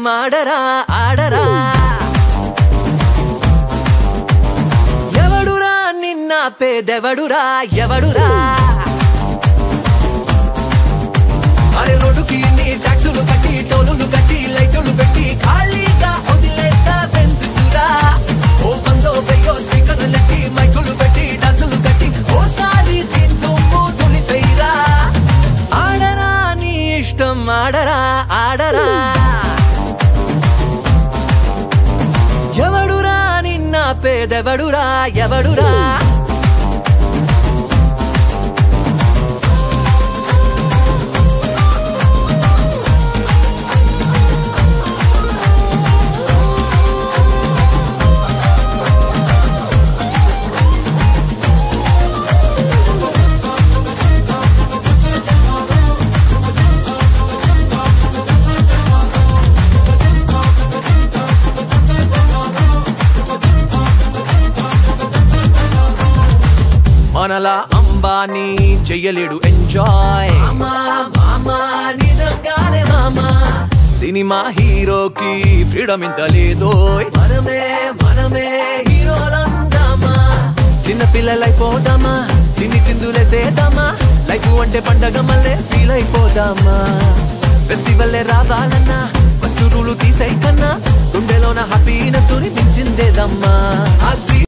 ఆడరా ఆడరా ఎవడురా నిన్న పేదెవడురా ఎవడురా అరే రోడ్డుకి నీ ట్యాక్సులు కట్టి టోలులు కట్టి లైటులు పెట్టి ఖాళీగా వదిలేస్తా వెందుకురా ఓ పందో వెయ్యో స్పీకర్లకి మైకులు పెట్టి డాన్సులు కట్టి ఓసారి తింటూ తొలిపైరా ఆడరా నీ ఇష్టం ఆడరా ఆడరా ఎవడురా నిన్న పేదెవడురా ఎవడురా మనలా అంబానీ చెయ్యలేడు ఎంజాయ్ నిజంగానే మామా సినిమా హీరోకి ఫ్రీడమ్ ఇంత లేదోయ్ మనమే మనమే హీరోలందామా చిన్న పిల్లలైపోదామా చిన్ని చిందులేసేద్దామా లైఫ్ అంటే పండగ మళ్ళీ ఫీల్ అయిపోదామా ఫెస్టివల్ రావాలన్నా ఫస్ట్ రూలు తీసై కన్నా గుండెలోన హ్యాపీనెస్ మించిందేదమ్మా ఆ స్ట్రీట్